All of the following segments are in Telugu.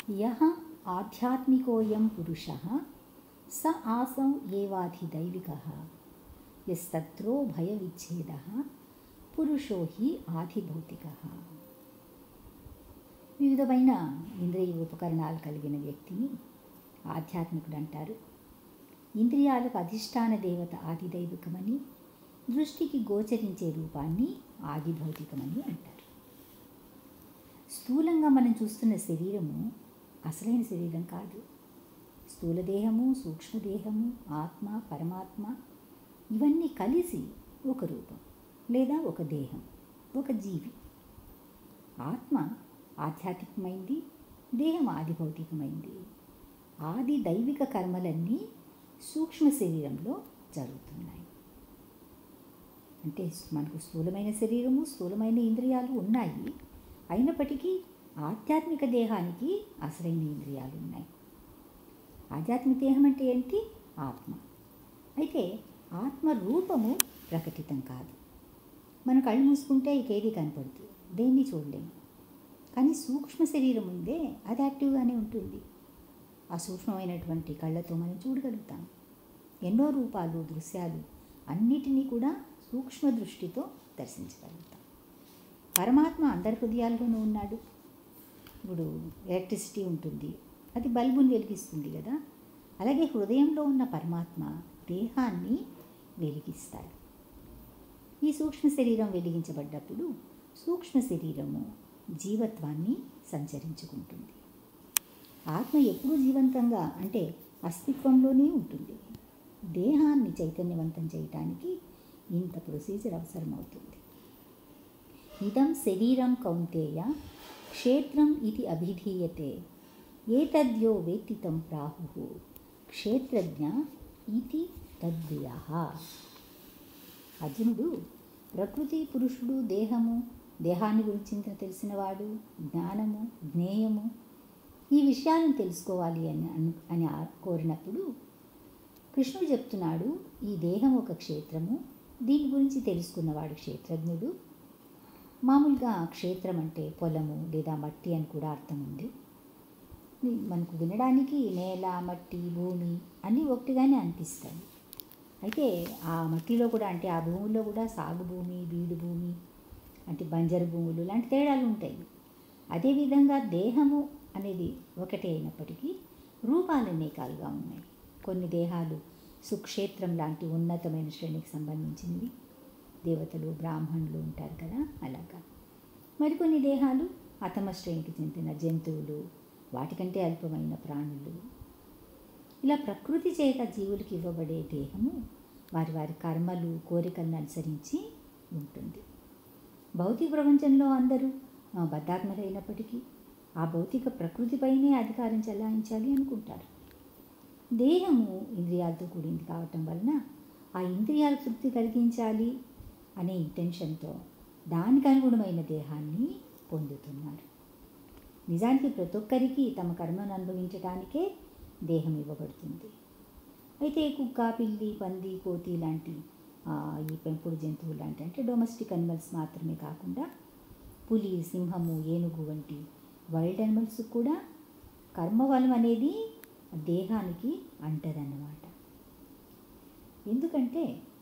యః ఆధ్యాత్మికోయం పురుషः స ఆసౌ ఏవాధిదైవికः యస్తత్రో భయవిచ్ఛేదः పురుషో హి ఆధిభౌతికः వివిధమైన ఇంద్రియ ఉపకరణాలు కలిగిన వ్యక్తిని ఆధ్యాత్మికుడు అంటారు ఇంద్రియాలకు అధిష్టాన దేవత ఆదిదైవికమని దృష్టికి గోచరించే రూపాన్ని ఆదిభౌతికమని అంటారు స్థూలంగా మనం చూస్తున్న శరీరము అసలైన శరీరం కాదు స్థూల దేహము సూక్ష్మదేహము ఆత్మ పరమాత్మ ఇవన్నీ కలిసి ఒక రూపం లేదా ఒక దేహం ఒక జీవి ఆత్మ ఆధ్యాత్మికమైంది దేహం ఆదిభౌతికమైంది ఆది దైవిక కర్మలన్నీ సూక్ష్మ శరీరంలో జరుగుతున్నాయి అంటే మనకు స్థూలమైన శరీరము స్థూలమైన ఇంద్రియాలు ఉన్నాయి అయినప్పటికీ ఆధ్యాత్మిక దేహానికి అసలైన ఇంద్రియాలు ఉన్నాయి ఆధ్యాత్మిక దేహం అంటే ఏంటి ఆత్మ అయితే ఆత్మ రూపము ప్రకటితం కాదు మన కళ్ళు మూసుకుంటే ఇకేది కనపడుతుంది దేన్ని చూడలేము కానీ సూక్ష్మ శరీరం ఉందే అది యాక్టివ్గానే ఉంటుంది ఆ సూక్ష్మమైనటువంటి కళ్ళతో మనం చూడగలుగుతాం ఎన్నో రూపాలు దృశ్యాలు అన్నిటినీ కూడా సూక్ష్మ దృష్టితో దర్శించగలుగుతాం పరమాత్మ అందరి హృదయాల్లోనూ ఉన్నాడు ఇప్పుడు ఎలక్ట్రిసిటీ ఉంటుంది అది బల్బుని వెలిగిస్తుంది కదా అలాగే హృదయంలో ఉన్న పరమాత్మ దేహాన్ని వెలిగిస్తాడు ఈ సూక్ష్మ శరీరం వెలిగించబడ్డప్పుడు సూక్ష్మ శరీరము జీవత్వాన్ని సంచరించుకుంటుంది ఆత్మ ఎప్పుడూ జీవంతంగా అంటే అస్తిత్వంలోనే ఉంటుంది దేహాన్ని చైతన్యవంతం చేయటానికి ఇంత ప్రొసీజర్ అవసరమవుతుంది ఇదం శరీరం కౌంతేయ క్షేత్రం ఇది అభిధీయతే ఏతద్యో వేత్తితం ప్రాహు క్షేత్రజ్ఞ ఇది తద్వియ అర్జునుడు ప్రకృతి పురుషుడు దేహము దేహాన్ని గురించి తెలిసినవాడు జ్ఞానము జ్ఞేయము ఈ విషయాలను తెలుసుకోవాలి అని అను- అని ఆ- కోరినప్పుడు కృష్ణుడు చెప్తున్నాడు ఈ దేహం ఒక క్షేత్రము దీని గురించి తెలుసుకున్నవాడు క్షేత్రజ్ఞుడు మామూలుగా క్షేత్రం అంటే పొలము లేదా మట్టి అని కూడా అర్థం ఉంది ఇది మనకు వినడానికి నేల మట్టి భూమి అన్నీ ఒకటిగానే అనిపిస్తాయి అయితే ఆ మట్టిలో కూడా అంటే ఆ భూమిలో కూడా సాగు భూమి బీడు భూమి అంటే బంజరు భూములు లాంటి తేడాలు ఉంటాయి అదేవిధంగా దేహము అనేది ఒకటే అయినప్పటికీ రూపాలు అనేకాలుగా ఉన్నాయి కొన్ని దేహాలు సుక్షేత్రం లాంటి ఉన్నతమైన శ్రేణికి సంబంధించినవి దేవతలు బ్రాహ్మణులు ఉంటారు కదా అలాగా మరికొన్ని దేహాలు అతమ శ్రేణికి చెందిన జంతువులు వాటికంటే అల్పమైన ప్రాణులు ఇలా ప్రకృతి చేత జీవులకి ఇవ్వబడే దేహము వారి వారి కర్మలు కోరికలను అనుసరించి ఉంటుంది భౌతిక ప్రపంచంలో అందరూ ఆ, బద్ధాత్మలైనప్పటికీ ఆ భౌతిక ప్రకృతిపైనే అధికారం చెలాయించాలి అనుకుంటారు దేహము ఇంద్రియాలతో కూడింది కావటం వలన ఆ ఇంద్రియాల తృప్తి కలిగించాలి అనే ఇంటెన్షన్తో దానికి అనుగుణమైన దేహాన్ని పొందుతున్నారు నిజానికి ప్రతి ఒక్కరికి తమ కర్మను అనుభవించడానికే దేహం ఇవ్వబడుతుంది అయితే కుక్క పిల్లి పంది కోతి లాంటి ఆ, ఈ పెంపుడు జంతువులు లాంటి అంటే డొమెస్టిక్ అనిమల్స్ మాత్రమే కాకుండా పులి సింహము ఏనుగు వంటి వైల్డ్ అనిమల్స్ కూడా కర్మఫలం అనేది దేహానికి అంటదన్నమాట ఎందుకంటే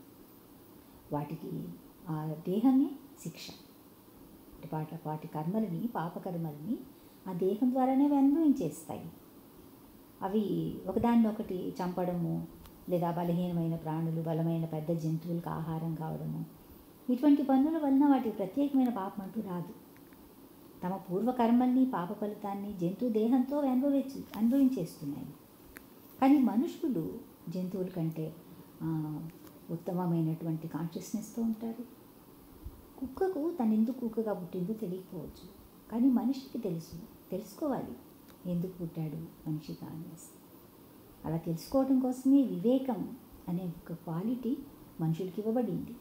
వాటికి ఆ దేహమే శిక్ష అంటే వాటి వాటి కర్మలని పాపకర్మలని ఆ దేహం ద్వారానే అవి అనుభవించేస్తాయి అవి ఒకదాన్ని ఒకటి చంపడము లేదా బలహీనమైన ప్రాణులు బలమైన పెద్ద జంతువులకు ఆహారం కావడము ఇటువంటి పనుల వలన వాటికి ప్రత్యేకమైన పాపం అంటూ రాదు తమ పూర్వకర్మల్ని పాప ఫలితాన్ని జంతు దేహంతో అనుభవించు అనుభవించేస్తున్నాయి కానీ మనుషులు జంతువుల కంటే ఆ, ఉత్తమమైనటువంటి కాన్షియస్నెస్తో ఉంటారు కుక్కకు తను ఎందుకు కుక్కగా పుట్టిందో తెలియకపోవచ్చు కానీ మనిషికి తెలుసు తెలుసుకోవాలి ఎందుకు పుట్టాడు మనిషిగా అనేసి అలా తెలుసుకోవడం కోసమే వివేకం అనే ఒక క్వాలిటీ మనుషులకి ఇవ్వబడింది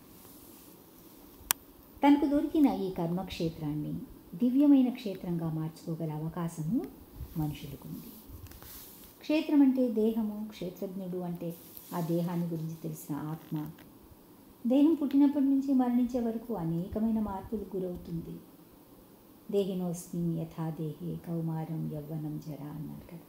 తనకు దొరికిన ఈ కర్మక్షేత్రాన్ని దివ్యమైన క్షేత్రంగా మార్చుకోగల అవకాశము మనుషులకు ఉంది క్షేత్రం అంటే దేహము క్షేత్రజ్ఞుడు అంటే ఆ దేహాన్ని గురించి తెలిసిన ఆత్మ దేహం పుట్టినప్పటి నుంచి మరణించే వరకు అనేకమైన మార్పులకు గురవుతుంది దేహినోస్మిన్ యథా దేహే కౌమారం యవ్వనం జర అన్నారు కదా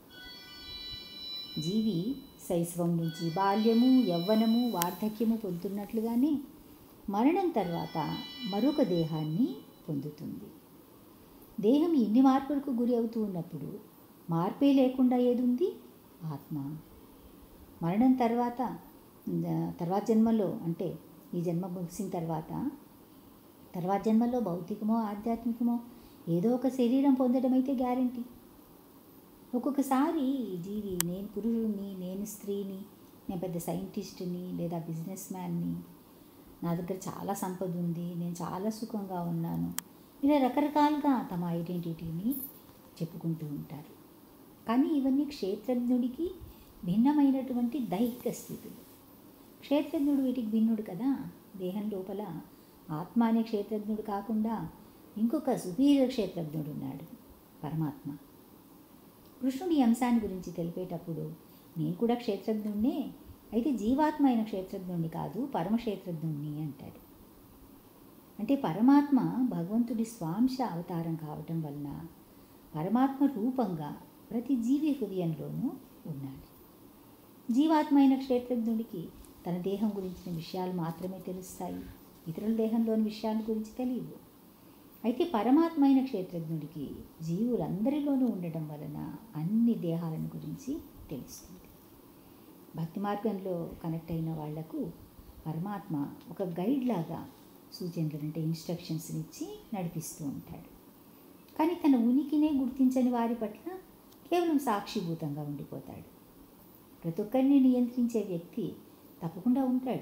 జీవి శైశవం నుంచి బాల్యము యవ్వనము వార్ధక్యము పొందుతున్నట్లుగానే మరణం తర్వాత మరొక దేహాన్ని పొందుతుంది దేహం ఇన్ని మార్పులకు గురి అవుతూ ఉన్నప్పుడు మార్పే లేకుండా ఏదుంది ఆత్మ మరణం తర్వాత ద- తర్వాత జన్మలో అంటే ఈ జన్మ ముగిసిన తర్వాత తర్వాత జన్మలో భౌతికమో ఆధ్యాత్మికమో ఏదో ఒక శరీరం పొందడం అయితే గ్యారంటీ ఒక్కొక్కసారి ఈ జీవి నేను పురుషుడిని నేను స్త్రీని నేను పెద్ద సైంటిస్ట్ని లేదా బిజినెస్ మ్యాన్ని నా దగ్గర చాలా సంపద ఉంది నేను చాలా సుఖంగా ఉన్నాను ఇలా రకరకాలుగా తమ ఐడెంటిటీని చెప్పుకుంటూ ఉంటారు కానీ ఇవన్నీ క్షేత్రజ్ఞుడికి భిన్నమైనటువంటి దైహిక స్థితులు క్షేత్రజ్ఞుడు వీటికి భిన్నుడు కదా దేహం లోపల ఆత్మ అనే క్షేత్రజ్ఞుడు కాకుండా ఇంకొక సుపీరియర్ క్షేత్రజ్ఞుడు ఉన్నాడు పరమాత్మ కృష్ణుడి ఈ అంశాన్ని గురించి తెలిపేటప్పుడు నేను కూడా క్షేత్రజ్ఞుణ్ణే అయితే జీవాత్మ అయిన క్షేత్రజ్ఞుణ్ణి కాదు పరమక్షేత్రజ్ఞుణ్ణి అంటాడు అంటే పరమాత్మ భగవంతుడి స్వాంశ అవతారం కావటం వలన పరమాత్మ రూపంగా ప్రతి జీవి హృదయంలోనూ ఉన్నాడు జీవాత్మ అయిన క్షేత్రజ్ఞుడికి తన దేహం గురించిన విషయాలు మాత్రమే తెలుస్తాయి ఇతరుల దేహంలోని విషయాల గురించి తెలియవు అయితే పరమాత్మ అయిన క్షేత్రజ్ఞుడికి జీవులందరిలోనూ ఉండడం వలన అన్ని దేహాలను గురించి తెలుస్తుంది భక్తి మార్గంలో కనెక్ట్ అయిన వాళ్లకు పరమాత్మ ఒక గైడ్ లాగా సూచనలు అంటే ఇన్స్ట్రక్షన్స్ని ఇచ్చి నడిపిస్తూ ఉంటాడు కానీ తన ఉనికినే గుర్తించని వారి పట్ల కేవలం సాక్షిభూతంగా ఉండిపోతాడు ప్రతి ఒక్కరిని నియంత్రించే వ్యక్తి తప్పకుండా ఉంటాడు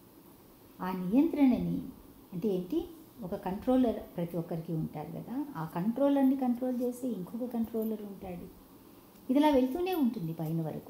ఆ నియంత్రణని అంటే ఏంటి ఒక కంట్రోలర్ ప్రతి ఒక్కరికి ఉంటారు కదా ఆ కంట్రోలర్ని కంట్రోల్ చేసే ఇంకొక కంట్రోలర్ ఉంటాడు ఇదిలా వెళ్తూనే ఉంటుంది పైన వరకు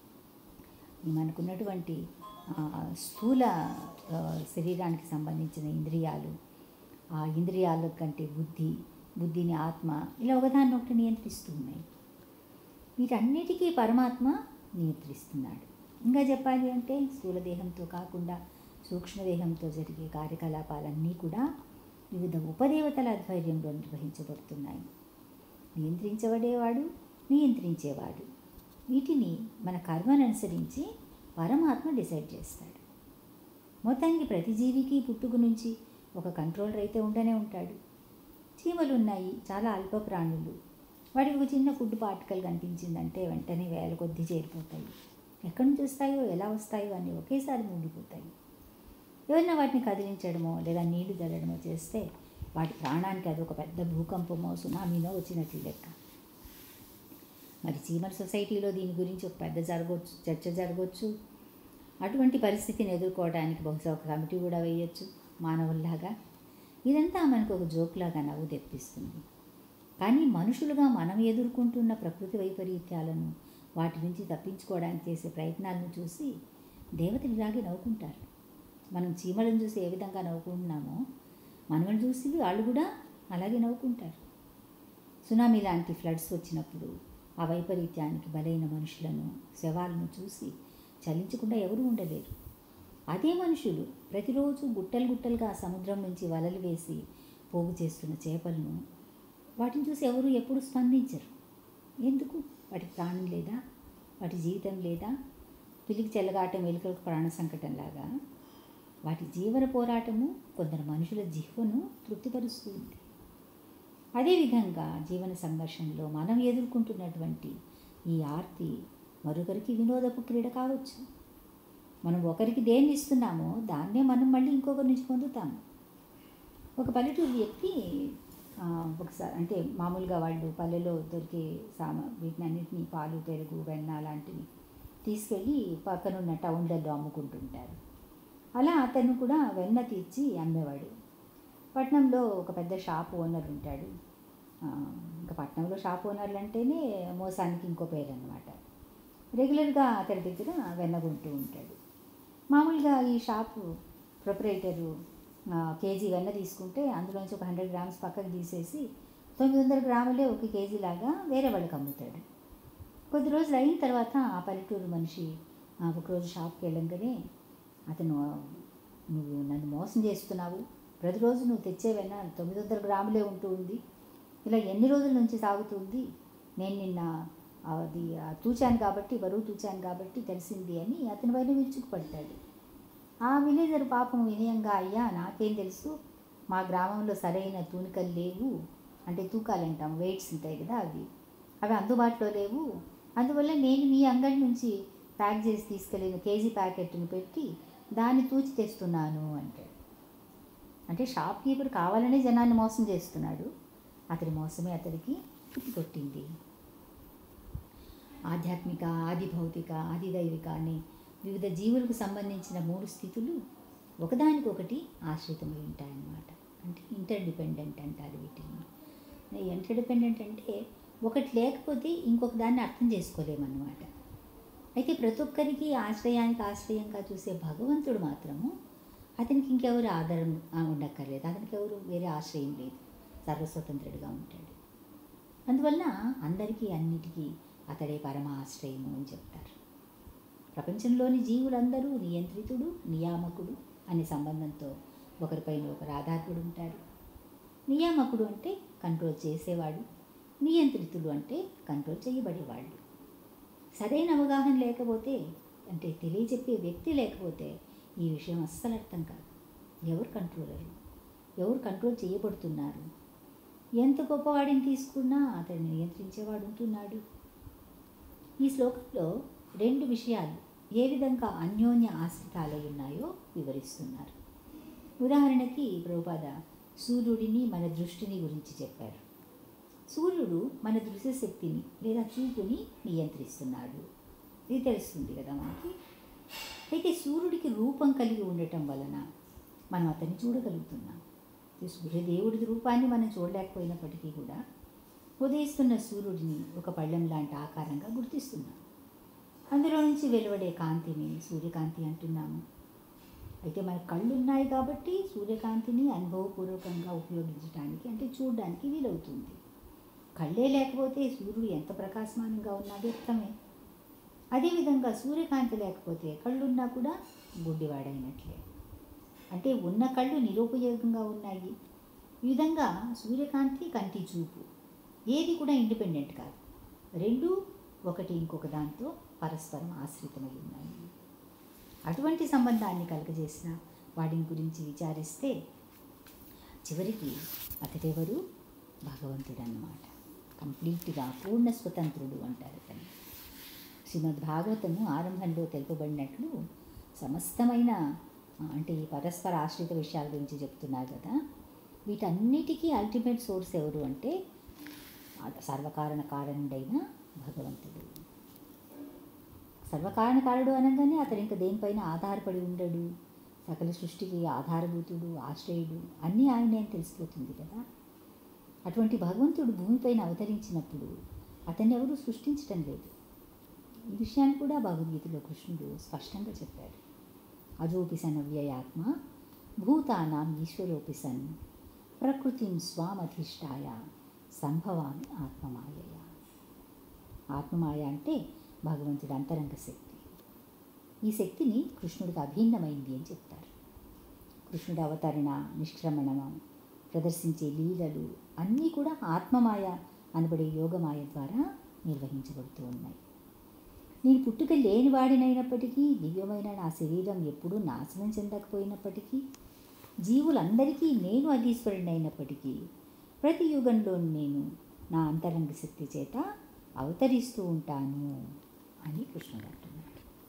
ఈ మనకున్నటువంటి ఆ, స్థూల ఆ, శరీరానికి సంబంధించిన ఇంద్రియాలు ఆ ఇంద్రియాల కంటే బుద్ధి బుద్ధిని ఆత్మ ఇలా ఒకదాన్ని ఒకటి నియంత్రిస్తూ ఉన్నాయి వీటన్నిటికీ పరమాత్మ నియంత్రిస్తున్నాడు ఇంకా చెప్పాలి అంటే స్థూల దేహంతో కాకుండా సూక్ష్మదేహంతో జరిగే కార్యకలాపాలన్నీ కూడా వివిధ ఉపదేవతల ఆధ్వర్యంలో నిర్వహించబడుతున్నాయి నియంత్రించబడేవాడు నియంత్రించేవాడు వీటిని మన కర్మను అనుసరించి పరమాత్మ డిసైడ్ చేస్తాడు మొత్తానికి ప్రతి జీవికి పుట్టుక నుంచి ఒక కంట్రోలర్ అయితే ఉండనే ఉంటాడు చీమలు ఉన్నాయి చాలా అల్ప ప్రాణులు వాటికి ఒక చిన్న ఫుడ్ పార్టికల్ కనిపించిందంటే వెంటనే వేల కొద్దీ చేరిపోతాయి ఎక్కడి నుంచి వస్తాయో ఎలా వస్తాయో అన్నీ ఒకేసారి ముగిపోతాయి ఎవరైనా వాటిని కదిలించడమో లేదా నీళ్లు చల్లడమో చేస్తే వాటి ప్రాణానికి అది ఒక పెద్ద భూకంపమో సునామీనో వచ్చినట్లు లెక్క మరి చీమల సొసైటీలో దీని గురించి ఒక పెద్ద జరగవచ్చు చర్చ జరగవచ్చు అటువంటి పరిస్థితిని ఎదుర్కోవడానికి బహుశా ఒక కమిటీ కూడా వేయచ్చు మానవుల్లాగా ఇదంతా మనకు ఒక జోక్లాగా నవ్వు తెప్పిస్తుంది కానీ మనుషులుగా మనం ఎదుర్కొంటున్న ప్రకృతి వైపరీత్యాలను వాటి నుంచి తప్పించుకోవడానికి చేసే ప్రయత్నాలను చూసి దేవతలు ఇలాగే నవ్వుకుంటారు మనం చీమలను చూసి ఏ విధంగా నవ్వుకుంటున్నామో మనల్ని చూసి వాళ్ళు కూడా అలాగే నవ్వుకుంటారు సునామీ లాంటి ఫ్లడ్స్ వచ్చినప్పుడు ఆ వైపరీత్యానికి బలైన మనుషులను శవాలను చూసి చలించకుండా ఎవరూ ఉండలేరు అదే మనుషులు ప్రతిరోజు గుట్టలు గుట్టలుగా సముద్రం నుంచి వలలు వేసి పోగు చేస్తున్న చేపలను వాటిని చూసి ఎవరు ఎప్పుడు స్పందించరు ఎందుకు వాటికి ప్రాణం లేదా వాటి జీవితం లేదా పిల్లికి చెల్లగాటం ఎలుకలకు ప్రాణ సంకటంలాగా వాటి జీవన పోరాటము కొందరు మనుషుల జిహ్వను తృప్తిపరుస్తుంది అదేవిధంగా జీవన సంఘర్షణలో మనం ఎదుర్కొంటున్నటువంటి ఈ ఆర్తి మరొకరికి వినోదపు క్రీడ కావచ్చు మనం ఒకరికి దేన్ని ఇస్తున్నామో దాన్నే మనం మళ్ళీ ఇంకొకరి నుంచి పొందుతాము ఒక పల్లెటూరు వ్యక్తి ఆ, ఒకసారి అంటే మామూలుగా వాళ్ళు పల్లెలో దొరికే సామా వీటినన్నింటినీ పాలు పెరుగు వెన్న లాంటివి తీసుకెళ్ళి పక్కనున్న టౌన్లలో అమ్ముకుంటుంటారు అలా అతను కూడా వెన్న తీర్చి అమ్మేవాడు పట్నంలో ఒక పెద్ద షాప్ ఓనర్ ఉంటాడు ఆ, ఇంకా పట్నంలో షాప్ ఓనర్లు అంటేనే మోసానికి ఇంకో పేరు అనమాట రెగ్యులర్గా అతని దగ్గర వెన్న కొంటూ ఉంటాడు మామూలుగా ఈ షాపు ప్రొపరేటరు ఆ, కేజీ వెన్న తీసుకుంటే అందులోంచి ఒక హండ్రెడ్ గ్రామ్స్ పక్కకు తీసేసి తొమ్మిది వందల గ్రాములే ఒక కేజీ లాగా వేరే వాళ్ళకి అమ్ముతాడు కొద్ది రోజులు అయిన తర్వాత ఆ పల్లెటూరు మనిషి ఆ, ఒకరోజు షాప్కి వెళ్ళంగానే అతను నువ్వు నన్ను మోసం చేస్తున్నావు ప్రతిరోజు నువ్వు తెచ్చేవైనా తొమ్మిది వందల గ్రాములే ఉంటూ ఉంది ఇలా ఎన్ని రోజుల నుంచి సాగుతుంది నేను నిన్న అది ఆ, తూచాను కాబట్టి బరువు తూచాను కాబట్టి తెలిసింది అని అతని పైన విరుచుకుపడతాడు ఆ విలేజర్ పాపం వినయంగా అయ్యా నాకేం తెలుసు మా గ్రామంలో సరైన తూనికలు లేవు అంటే తూకాలు అంటాం వెయిట్స్ ఉంటాయి కదా అవి అవి అందుబాటులో లేవు అందువల్ల నేను మీ అంగడి నుంచి ప్యాక్ చేసి తీసుకెళ్ళిన కేజీ ప్యాకెట్ని పెట్టి దాన్ని తూచి తెస్తున్నాను అంటాడు అంటే షాప్ కీపర్ కావాలనే జనాన్ని మోసం చేస్తున్నాడు అతడి మోసమే అతడికి కొట్టింది ఆధ్యాత్మిక ఆది భౌతిక ఆది దైవిక అనే వివిధ జీవులకు సంబంధించిన మూడు స్థితులు ఒకదానికొకటి ఆశ్రితమై ఉంటాయన్నమాట అంటే ఇంటర్ డిపెండెంట్ అంటారు వీటిని ఇంటర్ డిపెండెంట్ అంటే ఒకటి లేకపోతే ఇంకొక దాన్ని అర్థం చేసుకోలేమన్నమాట అయితే ప్రతి ఒక్కరికి ఆశ్రయానికి ఆశ్రయంగా చూసే భగవంతుడు మాత్రము అతనికి ఇంకెవరు ఆధారం ఆ, ఉండక్కర్లేదు అతనికి ఎవరు వేరే ఆశ్రయం లేదు సర్వస్వతంత్రుడిగా ఉంటాడు అందువల్ల అందరికీ అన్నిటికీ అతడే పరమ ఆశ్రయము అని చెప్తారు ప్రపంచంలోని జీవులందరూ నియంత్రితుడు నియామకుడు అనే సంబంధంతో ఒకరిపైన ఒకరు ఆధారపడి ఉంటారు నియామకుడు అంటే కంట్రోల్ చేసేవాడు నియంత్రితుడు అంటే కంట్రోల్ చేయబడేవాళ్ళు సరైన అవగాహన లేకపోతే అంటే తెలియజెప్పే వ్యక్తి లేకపోతే ఈ విషయం అస్సలు అర్థం కాదు ఎవరు కంట్రోలరు ఎవరు కంట్రోల్ చేయబడుతున్నారు ఎంత గొప్పవాడిని తీసుకున్నా అతన్ని నియంత్రించేవాడు ఉంటున్నాడు ఈ శ్లోకంలో రెండు విషయాలు ఏ విధంగా అన్యోన్య ఆశ్రితాలై ఉన్నాయో వివరిస్తున్నారు ఉదాహరణకి ప్రభుపాద సూర్యుడిని మన దృష్టిని గురించి చెప్పారు సూర్యుడు మన దృశ్య శక్తిని లేదా చూపుని నియంత్రిస్తున్నాడు ఇది తెలుస్తుంది కదా మనకి అయితే సూర్యుడికి రూపం కలిగి ఉండటం వలన మనం అతన్ని చూడగలుగుతున్నాం ఈ సూర్యదేవుడి రూపాన్ని మనం చూడలేకపోయినప్పటికీ కూడా ఉదయిస్తున్న సూర్యుడిని ఒక పళ్ళెం లాంటి ఆకారంగా గుర్తిస్తున్నాం అందులో నుంచి వెలువడే కాంతిని సూర్యకాంతి అంటున్నాము అయితే మన కళ్ళు ఉన్నాయి కాబట్టి సూర్యకాంతిని అనుభవపూర్వకంగా ఉపయోగించడానికి అంటే చూడడానికి వీలవుతుంది కళ్ళే లేకపోతే సూర్యుడు ఎంత ప్రకాశమానంగా ఉన్నా వ్యక్తమే అదేవిధంగా సూర్యకాంతి లేకపోతే కళ్ళున్నా కూడా గుడ్డివాడైనట్లే అంటే ఉన్న కళ్ళు నిరుపయోగంగా ఉన్నాయి ఈ విధంగా సూర్యకాంతి కంటి చూపు ఏది కూడా ఇండిపెండెంట్ కాదు రెండు ఒకటి ఇంకొక దాంతో పరస్పరం ఆశ్రితమై ఉన్నాయి అటువంటి సంబంధాన్ని కలుగజేసిన వాడిని గురించి విచారిస్తే చివరికి అతడెవరు భగవంతుడు అన్నమాట కంప్లీట్గా పూర్ణ స్వతంత్రుడు అంటారు అతన్ని శ్రీమద్ భాగవతము ఆరంభంలో తెలుపబడినట్లు సమస్తమైన ఆ, అంటే ఈ పరస్పర ఆశ్రిత విషయాల గురించి చెప్తున్నారు కదా వీటన్నిటికీ అల్టిమేట్ సోర్స్ ఎవరు అంటే ఆ సర్వకారణ కారణుడైన భగవంతుడు సర్వకారణ కారుడు అనగానే అతడు ఇంకా దేనిపైన ఆధారపడి ఉండడు సకల సృష్టికి ఆధారభూతుడు ఆశ్రయుడు అన్నీ ఆయనే అని తెలిసిపోతుంది కదా అటువంటి భగవంతుడు భూమిపైన అవతరించినప్పుడు అతన్ని ఎవరు సృష్టించటం లేదు ఈ విషయాన్ని కూడా భగవద్గీతలో కృష్ణుడు స్పష్టంగా చెప్పాడు అజోపి సన్ అవ్యయాత్మ భూతానాం ఈశ్వరోపి సన్ ప్రకృతిం స్వామధిష్టాయ సంభవామి ఆత్మమాయయ ఆత్మమాయ అంటే భగవంతుడి అంతరంగ శక్తి ఈ శక్తిని కృష్ణుడికి అభిన్నమైంది అని చెప్తారు కృష్ణుడి అవతరణ నిష్క్రమణము ప్రదర్శించే లీలలు అన్నీ కూడా ఆత్మమాయ అనబడే యోగమాయ ద్వారా నిర్వహించబడుతూ ఉన్నాయి నేను పుట్టుక లేనివాడినైనప్పటికీ దివ్యమైన నా శరీరం ఎప్పుడూ నాశనం చెందకపోయినప్పటికీ జీవులందరికీ నేను అధీశ్వరుడైనప్పటికీ ప్రతి యుగంలో నేను నా అంతరంగ శక్తి చేత అవతరిస్తూ ఉంటాను అని కృష్ణుడు అంటున్నాడు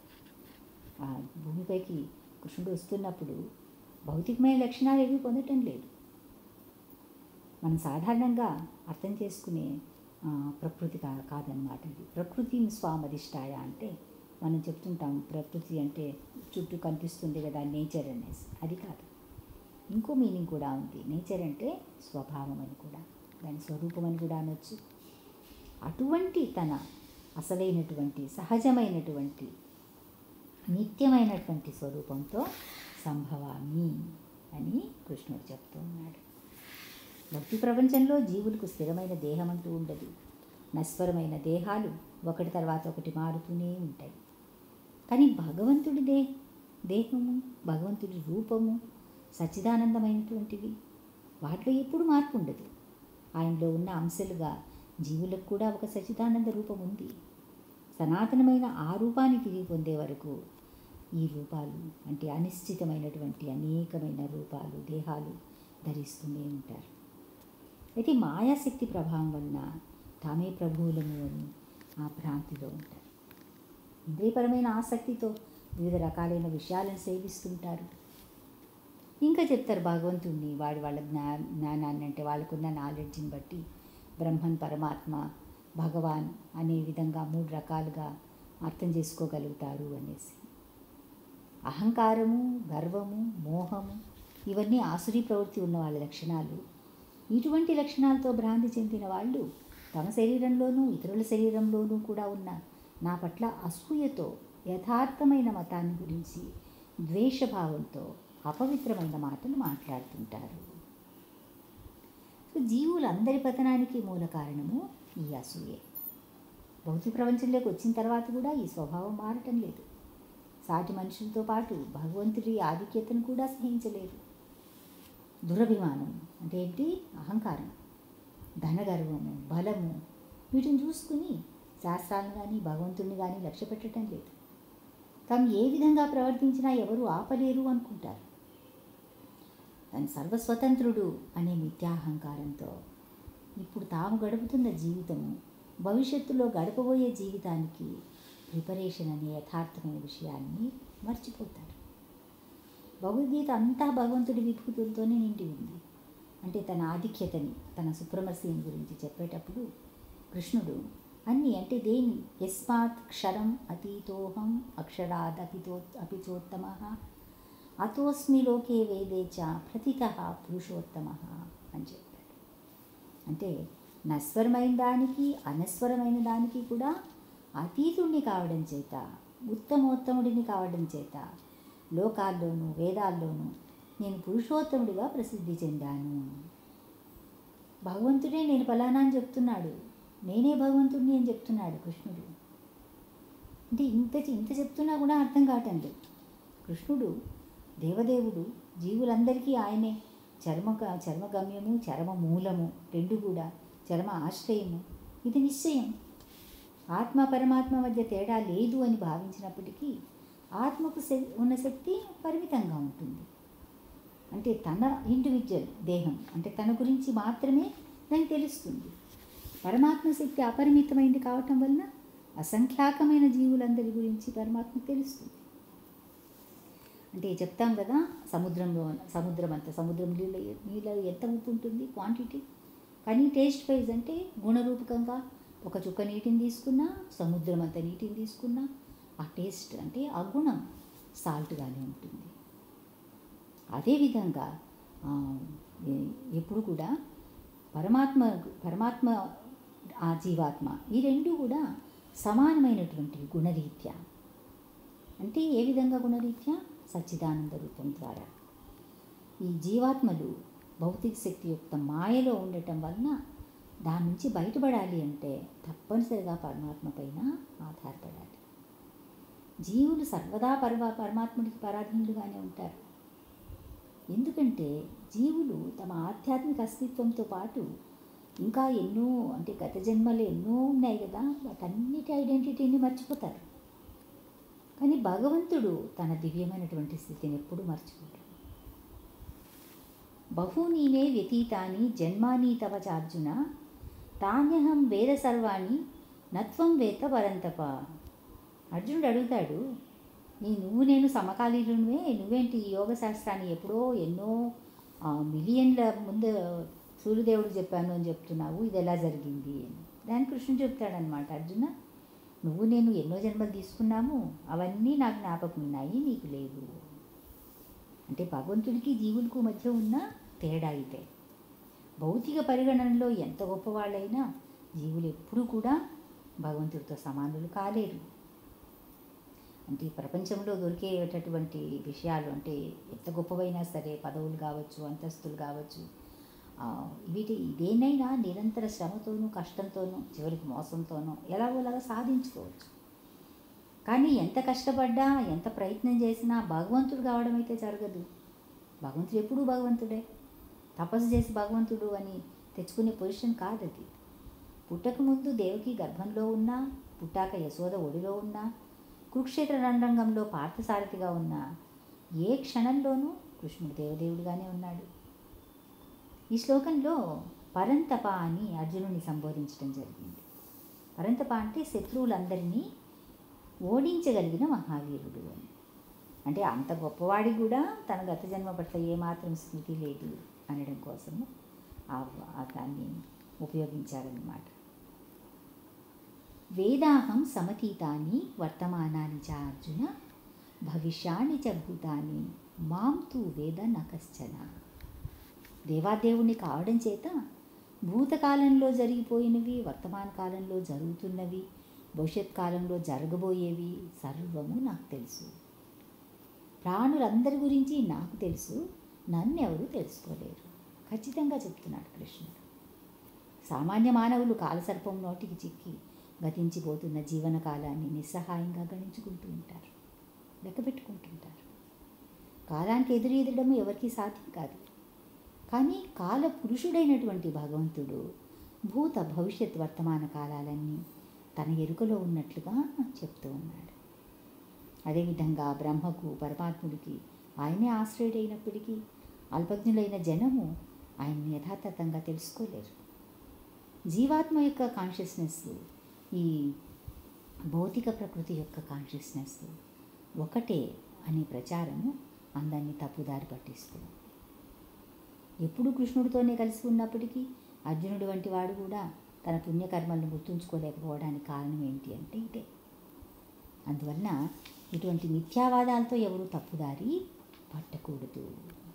ఆ భూమిపైకి కృష్ణుడు వస్తున్నప్పుడు భౌతికమైన లక్షణాలు ఏవి పొందటం లేదు మనం సాధారణంగా అర్థం చేసుకునే ఆ, ప్రకృతి కా కాదనమాట ఇది ప్రకృతి స్వామధిష్టాయ అంటే మనం చెప్తుంటాం ప్రకృతి అంటే చుట్టూ కనిపిస్తుంది కదా నేచర్ అనేసి అది కాదు ఇంకో మీనింగ్ కూడా ఉంది నేచర్ అంటే స్వభావం అని కూడా దాని స్వరూపం అని కూడా అనొచ్చు అటువంటి తన అసలైనటువంటి సహజమైనటువంటి నిత్యమైనటువంటి స్వరూపంతో సంభవామి అని కృష్ణుడు చెప్తూ ఉన్నాడు భక్తి ప్రపంచంలో జీవులకు స్థిరమైన దేహం అంటూ ఉండదు నశ్వరమైన దేహాలు ఒకటి తర్వాత ఒకటి మారుతూనే ఉంటాయి కానీ భగవంతుడి దే దేహము భగవంతుడి రూపము సచ్చిదానందమైనటువంటివి వాటిలో ఎప్పుడు మార్పు ఉండదు ఆయనలో ఉన్న అంశాలుగా జీవులకు కూడా ఒక సచ్చిదానంద రూపం ఉంది సనాతనమైన ఆ రూపాన్ని తిరిగి పొందే వరకు ఈ రూపాలు అంటే అనిశ్చితమైనటువంటి అనేకమైన రూపాలు దేహాలు ధరిస్తూనే ఉంటారు అయితే మాయాశక్తి ప్రభావం వలన తామే ప్రభువులము అని ఆ భ్రాంతిలో ఉంటారు ఇంద్రియపరమైన ఆసక్తితో వివిధ రకాలైన విషయాలను సేవిస్తుంటారు ఇంకా చెప్తారు భగవంతుణ్ణి వాడి వాళ్ళ జ్ఞా జ్ఞానాన్ని అంటే వాళ్ళకున్న నాలెడ్జ్ని బట్టి బ్రహ్మన్ పరమాత్మ భగవాన్ అనే విధంగా మూడు రకాలుగా అర్థం చేసుకోగలుగుతారు అనేసి అహంకారము గర్వము మోహము ఇవన్నీ ఆసురీ ప్రవృత్తి ఉన్న వాళ్ళ లక్షణాలు ఇటువంటి లక్షణాలతో భ్రాంతి చెందిన వాళ్ళు తమ శరీరంలోనూ ఇతరుల శరీరంలోనూ కూడా ఉన్న నా పట్ల అసూయతో యథార్థమైన మతాన్ని గురించి ద్వేషభావంతో అపవిత్రమైన మాటలు మాట్లాడుతుంటారు జీవులందరి పతనానికి మూల కారణము ఈ అసూయే భౌతిక ప్రపంచంలోకి వచ్చిన తర్వాత కూడా ఈ స్వభావం మారటం లేదు సాటి మనుషులతో పాటు భగవంతుడి ఆధిక్యతను కూడా సహించలేరు దురభిమానం అంటే ఏంటి అహంకారం ధనగర్వము బలము వీటిని చూసుకుని శాస్త్రాలను కానీ భగవంతుడిని కానీ లక్ష్య పెట్టడం లేదు తాము ఏ విధంగా ప్రవర్తించినా ఎవరు ఆపలేరు అనుకుంటారు తను సర్వస్వతంత్రుడు అనే మిథ్యాహంకారంతో ఇప్పుడు తాము గడుపుతున్న జీవితము భవిష్యత్తులో గడపబోయే జీవితానికి ప్రిపరేషన్ అనే యథార్థమైన విషయాన్ని మర్చిపోతారు భగవద్గీత అంతా భగవంతుడి విభూతులతోనే నిండి ఉంది అంటే తన ఆధిక్యతని తన సుప్రమసీని గురించి చెప్పేటప్పుడు కృష్ణుడు అన్ని అంటే దేని యస్మాత్ క్షరం అతీతోహం అక్షరాద్ అపితో అపిచోత్తమ అతోస్మి లోకే వేదే చ ప్రతిత పురుషోత్తమ అని చెప్పాడు అంటే నశ్వరమైన దానికి అనస్వరమైన దానికి కూడా అతీతుణ్ణి కావడం చేత ఉత్తమోత్తముడిని కావడం చేత లోకాల్లోనూ వేదాల్లోనూ నేను పురుషోత్తముడిగా ప్రసిద్ధి చెందాను భగవంతుడే నేను ఫలానా అని చెప్తున్నాడు నేనే భగవంతుడిని అని చెప్తున్నాడు కృష్ణుడు అంటే ఇంత ఇంత చెప్తున్నా కూడా అర్థం కావటం లేదు కృష్ణుడు దేవదేవుడు జీవులందరికీ ఆయనే చర్మ చర్మగమ్యము చర్మ మూలము రెండు కూడా చర్మ ఆశ్రయము ఇది నిశ్చయం ఆత్మ పరమాత్మ మధ్య తేడా లేదు అని భావించినప్పటికీ ఆత్మకు ఉన్న శక్తి పరిమితంగా ఉంటుంది అంటే తన ఇండివిజువల్ దేహం అంటే తన గురించి మాత్రమే దానికి తెలుస్తుంది పరమాత్మ శక్తి అపరిమితమైంది కావటం వలన అసంఖ్యాకమైన జీవులందరి గురించి పరమాత్మ తెలుస్తుంది అంటే చెప్తాం కదా సముద్రంలో సముద్రం అంత సముద్రం నీళ్ళ నీళ్ళ ఎంత ఉప్పు ఉంటుంది క్వాంటిటీ కానీ టేస్ట్ వైజ్ అంటే గుణరూపకంగా ఒక చుక్క నీటిని తీసుకున్నా సముద్రం అంత నీటిని తీసుకున్నా ఆ టేస్ట్ అంటే ఆ గుణం సాల్ట్గానే ఉంటుంది అదేవిధంగా ఎప్పుడు కూడా పరమాత్మ పరమాత్మ ఆ జీవాత్మ ఈ రెండు కూడా సమానమైనటువంటి గుణరీత్యా అంటే ఏ విధంగా గుణరీత్యా సచ్చిదానంద రూపం ద్వారా ఈ జీవాత్మలు భౌతిక శక్తి యొక్క మాయలో ఉండటం వలన దాని నుంచి బయటపడాలి అంటే తప్పనిసరిగా పరమాత్మ పైన ఆధారపడాలి జీవులు సర్వదా పరమ పరమాత్ముడికి పరాధీనులుగానే ఉంటారు ఎందుకంటే జీవులు తమ ఆధ్యాత్మిక అస్తిత్వంతో పాటు ఇంకా ఎన్నో అంటే గత జన్మలు ఎన్నో ఉన్నాయి కదా వాటన్నిటి ఐడెంటిటీని మర్చిపోతారు కానీ భగవంతుడు తన దివ్యమైనటువంటి స్థితిని ఎప్పుడూ మర్చిపోతాడు బహూని మే వ్యతీతాని జన్మాని తవ చార్జున తాన్యహం వేద సర్వాణి నత్వం వేత పరంతప అర్జునుడు అడుగుతాడు నీ నువ్వు నేను సమకాలీనువే నువ్వేంటి ఈ యోగ శాస్త్రాన్ని ఎప్పుడో ఎన్నో మిలియన్ల ముందు సూర్యదేవుడు చెప్పాను అని చెప్తున్నావు ఇది ఎలా జరిగింది అని దాని కృష్ణుడు చెప్తాడనమాట అర్జున నువ్వు నేను ఎన్నో జన్మలు తీసుకున్నాము అవన్నీ నాకు జ్ఞాపకం ఉన్నాయి నీకు లేవు అంటే భగవంతుడికి జీవులకు మధ్య ఉన్న తేడా ఇదే భౌతిక పరిగణనలో ఎంత గొప్పవాళ్ళైనా జీవులు ఎప్పుడూ కూడా భగవంతుడితో సమానులు కాలేరు అంటే ఈ ప్రపంచంలో దొరికేటటువంటి విషయాలు అంటే ఎంత గొప్పవైనా సరే పదవులు కావచ్చు అంతస్తులు కావచ్చు వీటి దేనైనా నిరంతర శ్రమతోనూ కష్టంతోనూ చివరికి మోసంతోనూ ఎలాగోలాగా సాధించుకోవచ్చు కానీ ఎంత కష్టపడ్డా ఎంత ప్రయత్నం చేసినా భగవంతుడు కావడం అయితే జరగదు భగవంతుడు ఎప్పుడూ భగవంతుడే తపస్సు చేసి భగవంతుడు అని తెచ్చుకునే పొజిషన్ కాదు అది పుట్టక ముందు దేవకి గర్భంలో ఉన్నా పుట్టాక యశోద ఒడిలో ఉన్నా కురుక్షేత్ర రణరంగంలో పార్థసారథిగా ఉన్న ఏ క్షణంలోనూ కృష్ణుడు దేవదేవుడిగానే ఉన్నాడు ఈ శ్లోకంలో పరంతప అని అర్జునుని సంబోధించడం జరిగింది పరంతప అంటే శత్రువులందరినీ ఓడించగలిగిన మహావీరుడు అని అంటే అంత గొప్పవాడికి కూడా తన గత జన్మ పట్ల ఏమాత్రం స్మృతి లేదు అనడం కోసము ఆ- ఆ దాన్ని ఉపయోగించారన్నమాట వేదాహం సమతీతాని వర్తమానాని చ అర్జున భవిష్యాన్ని చ భూతాని మాం తు వేద న కశ్చన దేవాదేవుని కావడం చేత భూతకాలంలో జరిగిపోయినవి వర్తమాన కాలంలో జరుగుతున్నవి భవిష్యత్ కాలంలో జరగబోయేవి సర్వము నాకు తెలుసు ప్రాణులందరి గురించి నాకు తెలుసు నన్నెవరూ తెలుసుకోలేరు ఖచ్చితంగా చెప్తున్నాడు కృష్ణుడు సామాన్య మానవులు కాలసర్పం నోటికి చిక్కి గతించిపోతున్న జీవన కాలాన్ని నిస్సహాయంగా గణించుకుంటూ ఉంటారు లెక్క పెట్టుకుంటుంటారు కాలానికి ఎదురెదడం ఎవరికీ సాధ్యం కాదు కానీ కాల పురుషుడైనటువంటి భగవంతుడు భూత భవిష్యత్ వర్తమాన కాలాలన్నీ తన ఎరుకలో ఉన్నట్లుగా చెప్తూ ఉన్నాడు అదేవిధంగా బ్రహ్మకు పరమాత్ముడికి ఆయనే ఆశ్రయుడైనప్పటికీ అల్పజ్ఞులైన జనము ఆయన్ని యథాతథంగా తెలుసుకోలేరు జీవాత్మ యొక్క కాన్షియస్నెస్ ఈ భౌతిక ప్రకృతి యొక్క కాన్షియస్నెస్ ఒకటే అనే ప్రచారము అందరినీ తప్పుదారి పట్టిస్తుంది ఎప్పుడు కృష్ణుడితోనే కలిసి ఉన్నప్పటికీ అర్జునుడు వంటి వాడు కూడా తన పుణ్యకర్మలను గుర్తుంచుకోలేకపోవడానికి కారణం ఏంటి అంటే ఇదే అందువలన ఇటువంటి మిథ్యావాదాలతో ఎవరు తప్పుదారి పట్టకూడదు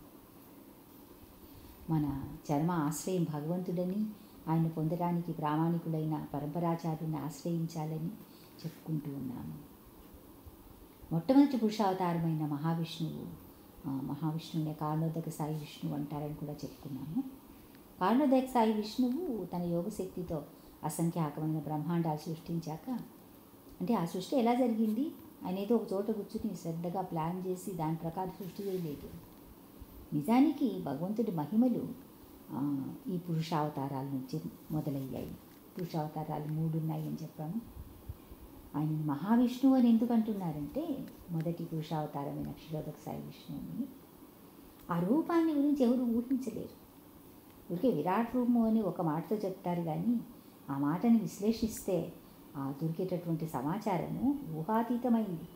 మన చర్మ ఆశ్రయం భగవంతుడని ఆయన పొందడానికి ప్రామాణికుడైన పరంపరాచార్యుని ఆశ్రయించాలని చెప్పుకుంటూ ఉన్నాము మొట్టమొదటి పురుషావతారమైన మహావిష్ణువు ఆ, మహావిష్ణువునే కారణోదక సాయి విష్ణువు అంటారని కూడా చెప్పుకున్నాము కారణోదక సాయి విష్ణువు తన యోగశక్తితో అసంఖ్యాకమైన బ్రహ్మాండాలు సృష్టించాక అంటే ఆ సృష్టి ఎలా జరిగింది ఆయన ఏదో ఒక చోట కూర్చుని శ్రద్ధగా ప్లాన్ చేసి దాని ప్రకారం సృష్టి చేయలేదు నిజానికి భగవంతుడి మహిమలు ఆ, ఈ పురుషావతారాల నుంచి మొదలయ్యాయి పురుషావతారాలు మూడు ఉన్నాయి అని చెప్పాము ఆయన మహావిష్ణువు అని ఎందుకు అంటున్నారంటే మొదటి పురుషావతారమైన క్షీరోదక సాయి విష్ణువుని ఆ రూపాన్ని గురించి ఎవరు ఊహించలేరు ఊరికే విరాట్ రూపము అని ఒక మాటతో చెప్తారు కానీ ఆ మాటని విశ్లేషిస్తే ఆ దొరికేటటువంటి సమాచారము ఊహాతీతమైంది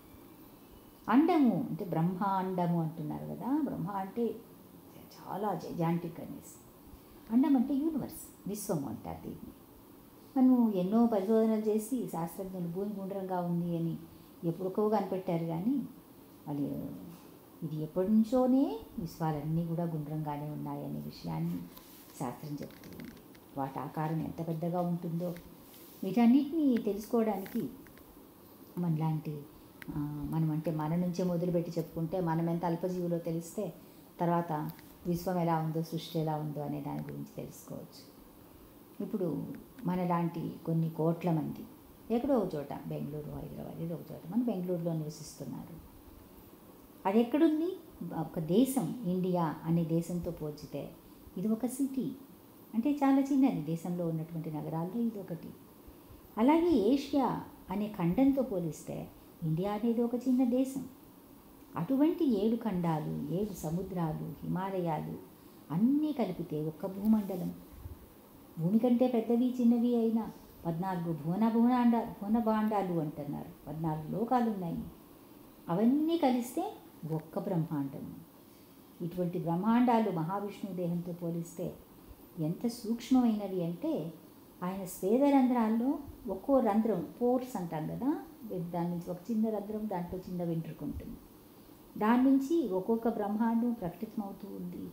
అండము అంటే బ్రహ్మాండము అంటున్నారు కదా బ్రహ్మ అంటే చాలా జైజాంటిక్ అనేసి అండం అంటే యూనివర్స్ విశ్వము అంటారు దీన్ని మనం ఎన్నో పరిశోధనలు చేసి శాస్త్రజ్ఞులు భూమి గుండ్రంగా ఉంది అని ఎప్పుడుకో కనిపెట్టారు కానీ వాళ్ళు ఇది ఎప్పటి నుంచోనే విశ్వాలన్నీ కూడా గుండ్రంగానే ఉన్నాయనే విషయాన్ని శాస్త్రం చెప్తుంది వాటి ఆకారం ఎంత పెద్దగా ఉంటుందో వీటన్నిటిని తెలుసుకోవడానికి మనలాంటి ఆ, మనం అంటే మన నుంచే మొదలుపెట్టి చెప్పుకుంటే మనం ఎంత అల్పజీవులో తెలిస్తే తర్వాత విశ్వం ఎలా ఉందో సృష్టి ఎలా ఉందో అనే దాని గురించి తెలుసుకోవచ్చు ఇప్పుడు మనలాంటి కొన్ని కోట్ల మంది ఎక్కడో ఒక చోట బెంగళూరు హైదరాబాద్ ఏదో ఒక చోట మన బెంగళూరులో నివసిస్తున్నారు అది ఎక్కడుంది ఒక దేశం ఇండియా అనే దేశంతో పోల్చితే ఇది ఒక సిటీ అంటే చాలా చిన్నది దేశంలో ఉన్నటువంటి నగరాల్లో ఇది ఒకటి అలాగే ఏషియా అనే ఖండంతో పోలిస్తే ఇండియా అనేది ఒక చిన్న దేశం అటువంటి ఏడు ఖండాలు ఏడు సముద్రాలు హిమాలయాలు అన్నీ కలిపితే ఒక్క భూమండలం భూమి కంటే పెద్దవి చిన్నవి అయిన పద్నాలుగు భువన భువనాండ భువన భాండాలు అంటున్నారు పద్నాలుగు లోకాలు ఉన్నాయి అవన్నీ కలిస్తే ఒక్క బ్రహ్మాండం ఇటువంటి బ్రహ్మాండాలు మహావిష్ణువు దేహంతో పోలిస్తే ఎంత సూక్ష్మమైనవి అంటే ఆయన స్వేదరంధ్రాల్లో ఒక్కో రంధ్రం పోర్స్ అంటాం కదా దాని నుంచి ఒక చిన్న రంధ్రం దాంట్లో చిన్న వెంట్రుక ఉంటుంది దాని నుంచి ఒక్కొక్క బ్రహ్మాండం ప్రకటితమవుతూ ఉంది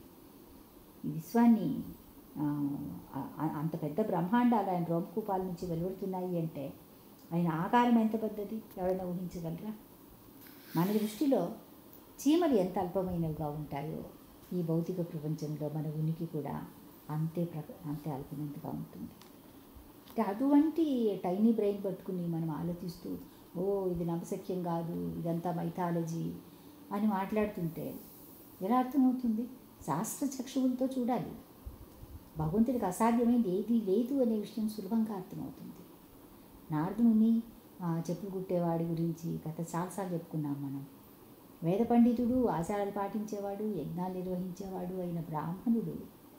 ఈ విశ్వాన్ని ఆ, ఆ- అంత పెద్ద బ్రహ్మాండాలు ఆయన రోమకూపాల నుంచి వెలువడుతున్నాయి అంటే ఆయన ఆకారం ఎంత పెద్దది ఎవరైనా ఊహించగలరా మన దృష్టిలో చీమలు ఎంత అల్పమైనవిగా ఉంటాయో ఈ భౌతిక ప్రపంచంలో మన ఉనికి కూడా అంతే ప్ర అంతే అల్పమైనదిగా ఉంటుంది అంటే అటువంటి టైనీ బ్రెయిన్ పట్టుకుని మనం ఆలోచిస్తూ ఓ ఇది నవశక్యం కాదు ఇదంతా మైథాలజీ అని మాట్లాడుతుంటే ఎలా అర్థమవుతుంది శాస్త్ర చక్షువులతో చూడాలి భగవంతుడికి అసాధ్యమైంది ఏదీ లేదు అనే విషయం సులభంగా అర్థమవుతుంది నారదుని ఆ, చెప్పులు కుట్టేవాడి గురించి గత చాలాసార్లు చెప్పుకున్నాం మనం వేద పండితుడు ఆచారాలు పాటించేవాడు యజ్ఞాలు నిర్వహించేవాడు అయిన బ్రాహ్మణుడు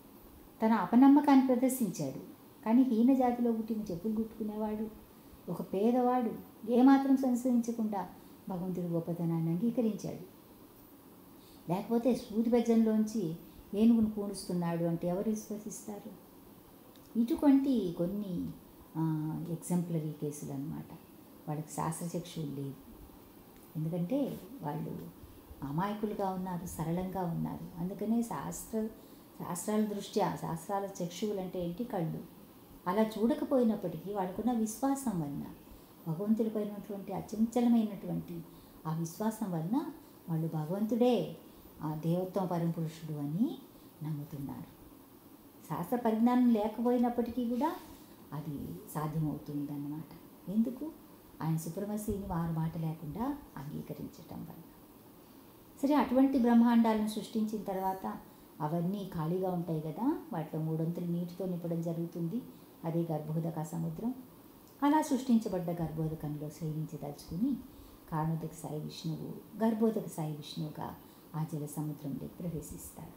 తన అపనమ్మకాన్ని ప్రదర్శించాడు కానీ హీన జాతిలో పుట్టిన చెప్పులు కుట్టుకునేవాడు ఒక పేదవాడు ఏమాత్రం సంశయించకుండా భగవంతుడి గొప్పతనాన్ని అంగీకరించాడు లేకపోతే సూది బెజ్జంలోంచి ఏనుగును పూడుస్తున్నాడు అంటే ఎవరు విశ్వసిస్తారు ఇటువంటి కొన్ని ఎగ్జంప్లరీ కేసులు అన్నమాట వాళ్ళకి శాస్త్రచక్షులు లేవు ఎందుకంటే వాళ్ళు అమాయకులుగా ఉన్నారు సరళంగా ఉన్నారు అందుకనే శాస్త్ర శాస్త్రాల దృష్ట్యా శాస్త్రాల చక్షువులు అంటే ఏంటి కళ్ళు అలా చూడకపోయినప్పటికీ వాళ్ళకున్న విశ్వాసం వలన భగవంతుడిపై ఉన్నటువంటి అచంచలమైనటువంటి ఆ విశ్వాసం వలన వాళ్ళు భగవంతుడే ఆ దేవత్వం పరమపురుషుడు అని నమ్ముతున్నారు శాస్త్ర పరిజ్ఞానం లేకపోయినప్పటికీ కూడా అది సాధ్యమవుతుందన్నమాట ఎందుకు ఆయన సుప్రమసీని వారు మాట లేకుండా అంగీకరించటం వల్ల సరే అటువంటి బ్రహ్మాండాలను సృష్టించిన తర్వాత అవన్నీ ఖాళీగా ఉంటాయి కదా వాటిలో మూడొంతులు నీటితో నింపడం జరుగుతుంది అదే గర్భోదక సముద్రం అలా సృష్టించబడ్డ గర్భోదకంలో సేవించదలుచుకుని కారణోదక సాయి విష్ణువు గర్భోదక సాయి విష్ణువుగా ఆ జల సముద్రంలోకి ప్రవేశిస్తాడు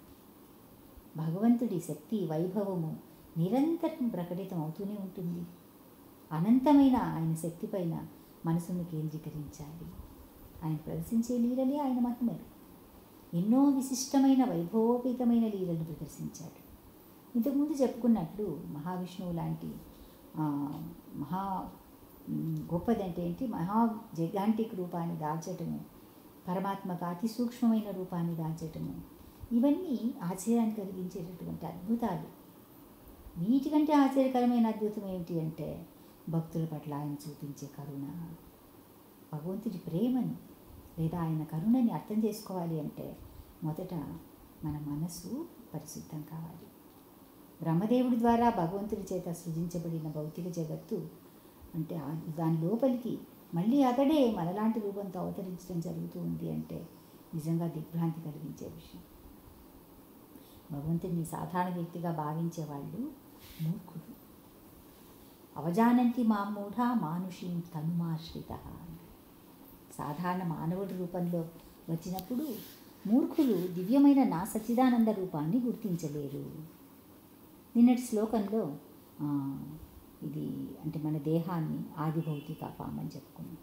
భగవంతుడి శక్తి వైభవము నిరంతరం ప్రకటితం అవుతూనే ఉంటుంది అనంతమైన ఆయన శక్తి పైన మనసును కేంద్రీకరించాలి ఆయన ప్రదర్శించే లీలలే ఆయన మహిమలు ఎన్నో విశిష్టమైన వైభవోపేతమైన లీలలు ప్రదర్శించాడు ఇంతకుముందు చెప్పుకున్నట్లు మహావిష్ణువు లాంటి ఆ, మహా మ్, గొప్పదంటే ఏంటి మహా జైగాంటిక్ రూపాన్ని దాల్చటము పరమాత్మకు అతి సూక్ష్మమైన రూపాన్ని దాల్చటము ఇవన్నీ ఆశ్చర్యాన్ని కలిగించేటటువంటి అద్భుతాలు వీటికంటే ఆశ్చర్యకరమైన అద్భుతం ఏమిటి అంటే భక్తుల పట్ల ఆయన చూపించే కరుణ భగవంతుడి ప్రేమను లేదా ఆయన కరుణని అర్థం చేసుకోవాలి అంటే మొదట మన మనసు పరిశుద్ధం కావాలి బ్రహ్మదేవుడి ద్వారా భగవంతుడి చేత సృజించబడిన భౌతిక జగత్తు అంటే ఆ- దాని లోపలికి మళ్ళీ అతడే మనలాంటి రూపంతో అవతరించడం జరుగుతూ ఉంది అంటే నిజంగా దిగ్భ్రాంతి కలిగించే విషయం భగవంతుడిని సాధారణ వ్యక్తిగా భావించే వాళ్ళు మూర్ఖుడు అవజానంతి మామూఢ మానుషీం తనుమాశ్రిత సాధారణ మానవుడి రూపంలో వచ్చినప్పుడు మూర్ఖులు దివ్యమైన నా సచ్చిదానంద రూపాన్ని గుర్తించలేరు నిన్నటి శ్లోకంలో ఆ, ఇది అంటే మన దేహాన్ని ఆది భౌతిక ఫామ్ అని చెప్పుకున్నాం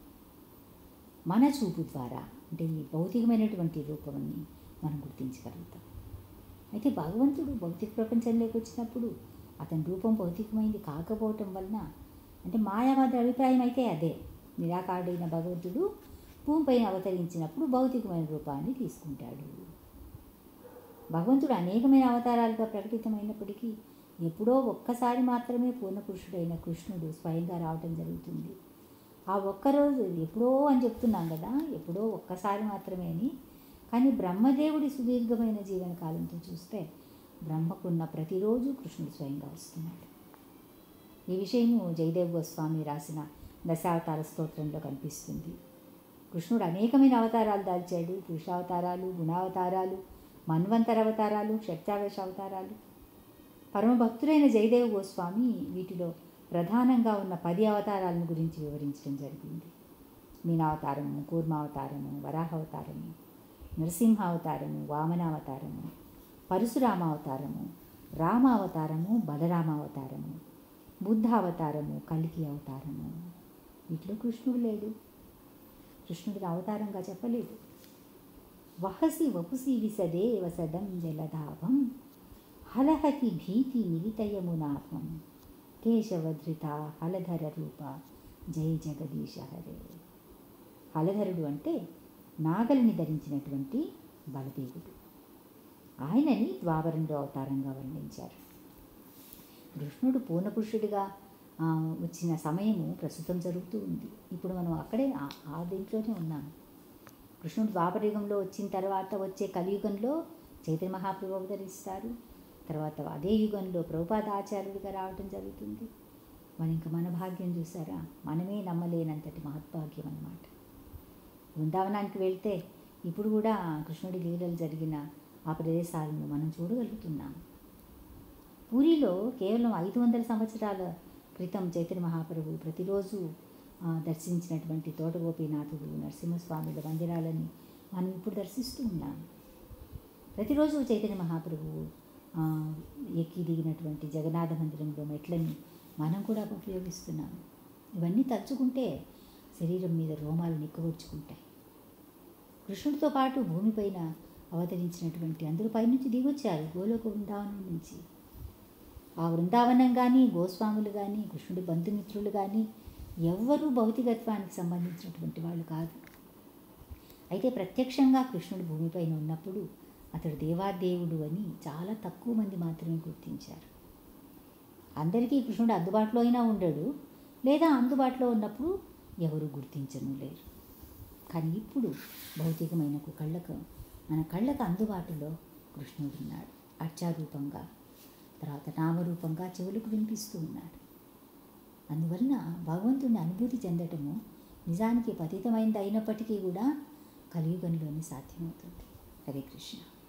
మన చూపు ద్వారా అంటే ఈ భౌతికమైనటువంటి రూపాన్ని మనం గుర్తించగలుగుతాం అయితే భగవంతుడు భౌతిక ప్రపంచంలోకి వచ్చినప్పుడు అతని రూపం భౌతికమైంది కాకపోవటం వలన అంటే మాయావాద అభిప్రాయం అయితే అదే నిరాకారుడైన భగవంతుడు భూమిపైన అవతరించినప్పుడు భౌతికమైన రూపాన్ని తీసుకుంటాడు భగవంతుడు అనేకమైన అవతారాలుగా ప్రకటితమైనప్పటికీ ఎప్పుడో ఒక్కసారి మాత్రమే పూర్ణపురుషుడైన కృష్ణుడు స్వయంగా రావటం జరుగుతుంది ఆ ఒక్కరోజు ఎప్పుడో అని చెప్తున్నాం కదా ఎప్పుడో ఒక్కసారి మాత్రమే అని కానీ బ్రహ్మదేవుడి సుదీర్ఘమైన జీవనకాలంతో చూస్తే బ్రహ్మకున్న ప్రతిరోజు కృష్ణుడు స్వయంగా వస్తున్నాడు ఈ విషయము జయదేవ్ గోస్వామి రాసిన దశావతార స్తోత్రంలో కనిపిస్తుంది కృష్ణుడు అనేకమైన అవతారాలు దాల్చాడు పురుషావతారాలు గుణావతారాలు మన్వంతర అవతారాలు శక్తావేశ అవతారాలు పరమభక్తుడైన జయదేవ్ గోస్వామి వీటిలో ప్రధానంగా ఉన్న పది అవతారాలను గురించి వివరించడం జరిగింది మీనావతారము కూర్మావతారము వరాహావతారము నరసింహావతారము వామనావతారము పరశురామావతారము రామావతారము బలరామావతారము బుద్ధావతారము కలికి అవతారము వీటిలో కృష్ణుడు లేడు కృష్ణుడిని అవతారంగా చెప్పలేదు వహసి వపుసి విసదే వసదం జలధాభం హలహతి భీతి మిలితయమునాభం కేశవధృత హలధర రూప జయ జగదీశ హరే హలధరుడు అంటే నాగలిని ధరించినటువంటి బలదేవుడు ఆయనని ద్వాపరంలో అవతారంగా వర్ణించారు కృష్ణుడు పూర్ణపురుషుడిగా ఆ, వచ్చిన సమయము ప్రస్తుతం జరుగుతూ ఉంది ఇప్పుడు మనం అక్కడే ఆ- ఆ దీంట్లోనే ఉన్నాము కృష్ణుడు ద్వాపరయుగంలో వచ్చిన తర్వాత వచ్చే కలియుగంలో చైతన్య మహాప్రభు అవతరిస్తారు తర్వాత అదే యుగంలో ప్రభుపాద ఆచార్యుడిగా రావటం జరుగుతుంది మరి ఇంకా మన భాగ్యం చూసారా మనమే నమ్మలేనంతటి మహద్భాగ్యం అన్నమాట బృందావనానికి వెళ్తే ఇప్పుడు కూడా కృష్ణుడి లీలలు జరిగిన ఆ ప్రదేశాలను మనం చూడగలుగుతున్నాం పూరిలో కేవలం ఐదు వందల సంవత్సరాల క్రితం చైతన్య మహాప్రభు ప్రతిరోజు ఆ, దర్శించినటువంటి తోటగోపీనాథుడు నరసింహస్వాముల మందిరాలని మనం ఇప్పుడు దర్శిస్తూ ఉన్నాం ప్రతిరోజు చైతన్య మహాప్రభువు ఆ, ఎక్కి దిగినటువంటి జగన్నాథ మందిరంలో మెట్లని మనం కూడా ఉపయోగిస్తున్నాం ఇవన్నీ తలుచుకుంటే శరీరం మీద రోమాలు నిక్కవచ్చుకుంటాయి కృష్ణుడితో పాటు భూమిపైన అవతరించినటువంటి అందరూ పైనుంచి దిగొచ్చారు గోలోక బృందావనం నుంచి ఆ బృందావనం కానీ గోస్వాములు కానీ కృష్ణుడి బంధుమిత్రులు కానీ ఎవ్వరూ భౌతికత్వానికి సంబంధించినటువంటి వాళ్ళు కాదు అయితే ప్రత్యక్షంగా కృష్ణుడు భూమిపైన ఉన్నప్పుడు అతడు దేవాదేవుడు అని చాలా తక్కువ మంది మాత్రమే గుర్తించారు అందరికీ కృష్ణుడు అందుబాటులో అయినా ఉండడు లేదా అందుబాటులో ఉన్నప్పుడు ఎవరు గుర్తించను లేరు కానీ ఇప్పుడు భౌతికమైన ఒక కళ్ళకు మన కళ్ళకు అందుబాటులో కృష్ణుడు ఉన్నాడు అర్చారూపంగా తర్వాత నామరూపంగా చెవులకు వినిపిస్తూ ఉన్నాడు అందువలన భగవంతుని అనుభూతి చెందటము నిజానికి పతితమైనది అయినప్పటికీ కూడా కలియుగంలోనే సాధ్యమవుతుంది హరే కృష్ణ